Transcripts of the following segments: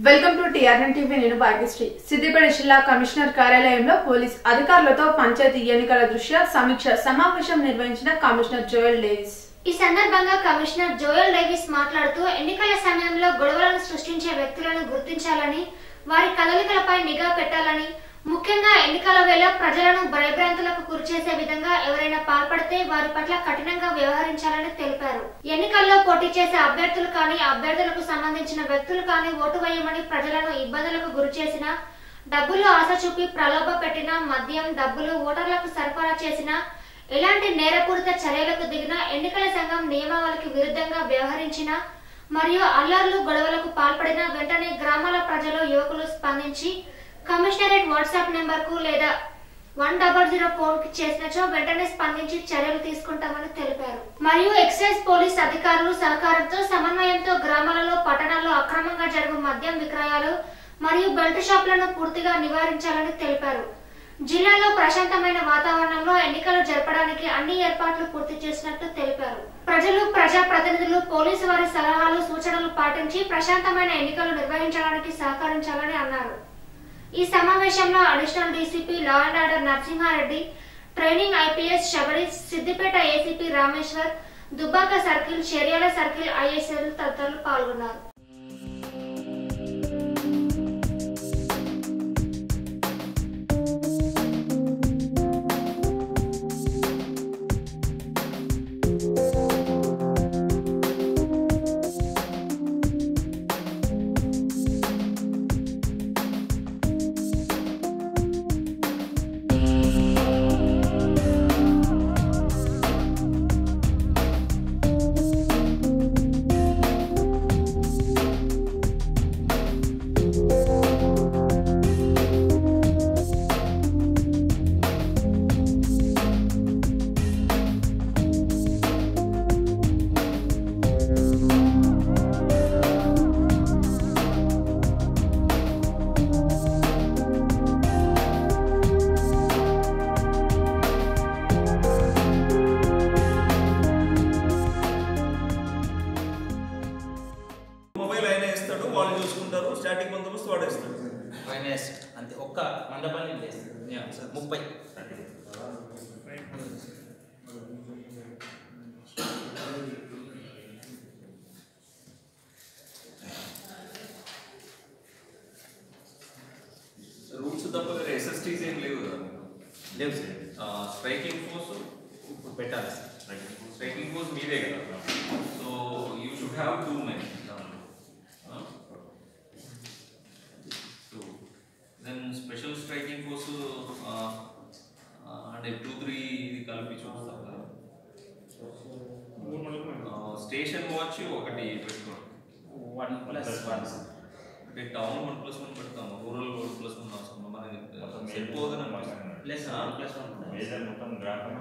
welcome to TRN TV నేను భాగ్యశ్రీ సిద్దిపేట జిల్లా commissioner కార్యాలయంలో పోలీస్ అధికారులతో పంచాయతీ ఎన్నికల దృష్ట్యా సమీక్ష సమావేశం నిర్వహించిన కమిషనర్ జోయల్ డేవిస్ ఈ సందర్భంగా కమిషనర్ జోయల్ డేవిస్ మాట్లాడుతూ ఎన్నికల సమయంలో గొడవలను సృష్టించే వ్యక్తులను గుర్తించాలని వారి కదలికలపై నిఘా పెట్టాలని ముఖ్యంగా ఎన్నికల వేళ ప్రజలను భయభ్రాంతులకు గురిచేసే విధంగా ఎవరైనా పాల్పడితే వారి పట్ల కఠినంగా వ్యవహరించాలని తెలిపారు ఎన్నికల్లో పోటీ చేసే అభ్యర్థులు కానీ అభ్యర్థులకు సంబంధించిన వ్యక్తులు కానీ ఓటు వేయమని ప్రజలను ఇబ్బందులకు గురిచేసిన డబ్బులు ఆశ చూపి ప్రలోభ పెట్టిన మద్యం డబ్బులు ఓటర్లకు సరఫరా చేసిన ఎలాంటి నేరపూరిత చర్యలకు దిగిన ఎన్నికల సంఘం నియమావళికి విరుద్ధంగా వ్యవహరించిన మరియు అల్లర్లు గొడవలకు పాల్పడిన వెంటనే గ్రామాల ప్రజలు యువకులు స్పందించి కమిషనరేట్ వాట్సాప్ నెంబర్ కు లేదా వన్ డబల్ జీరో ఫోర్ కి చేసినచో వెంటనే స్పందించి చర్యలు తీసుకుంటామని తెలిపారు మరియు ఎక్సైజ్ పోలీస్ అధికారులు సహకారంతో సమన్వయంతో గ్రామాలలో పట్టణాల్లో అక్రమంగా జరుగు మద్యం విక్రయాలు మరియు బెల్ట్ షాపులను పూర్తిగా నివారించాలని తెలిపారు జిల్లాలో ప్రశాంతమైన వాతావరణంలో ఎన్నికలు జరపడానికి అన్ని ఏర్పాట్లు పూర్తి చేసినట్టు తెలిపారు ప్రజలు ప్రజా ప్రతినిధులు పోలీసు వారి సలహాలు సూచనలు పాటించి ప్రశాంతమైన ఎన్నికలు నిర్వహించడానికి సహకరించాలని అన్నారు ఈ సమావేశంలో additional DCP law and order Narasimha Reddy training IPS Shabari Siddipet ACP Rameshwar Dubbaka circle Cheryal circle ISL తదితరులు పాల్గొన్నారు మొబైల్ ఆయన ఇస్తాడు వాళ్ళు చూసుకుంటారు స్టాటిక్ బందోబస్తు వాడు ఇస్తాడు ఫైనాన్స్ అంతే ఒక్క మండపాన్ని లేదు ముప్పై రూట్స్ తప్ప వేరే ఎస్ఎస్టీస్ ఏం లేవు కదా లేవు సార్ స్ట్రైకింగ్ ఫోర్స్ ఇప్పుడు పెట్టాలి సార్ స్ట్రైకింగ్ ఫోర్స్ మీదే కదా so you should have two men so then special striking force అంటే టూ త్రీ ఇది కలిపి చూస్తాం కదా స్టేషన్ వాచ్ ఒకటి పెట్టుకోండి వన్ ప్లస్ వన్ అంటే టౌన్ వన్ ప్లస్ వన్ పెడతాము రూరల్ వన్ ప్లస్ వన్ అవసరం మనకి సరిపోదని అనిపిస్తుంది plus one plus one major మొత్తం గ్రాఫ్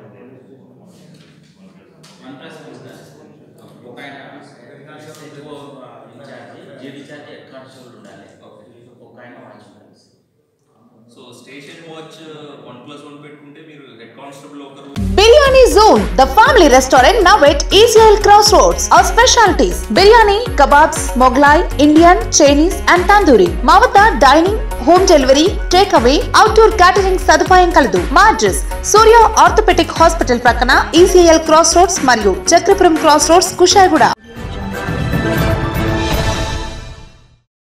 వన్ ప్లస్ వన్ ఒక ఆయన ఎక్కువ ఇన్ఛార్జ్ జీడీ చార్జ్ హెడ్ కానిస్టేబుల్ ఉండాలి ఒక ఆయన వాచ్ ఉండాలి so station watch one plus one పెట్టుకుంటే మీరు హెడ్ కానిస్టేబుల్ ఒకరు Biryani zone the family restaurant now at ECL cross roads our specialities biryani kebabs Mughlai Indian Chinese and tandoori మా వద్ద dining home delivery take away outdoor catering సదుపాయం కలదు మా address Surya orthopaedic hospital ప్రక్కన ECL cross roads మరియు చక్రపురం క్రాస్ రోడ్స్ కుషాయిగూడ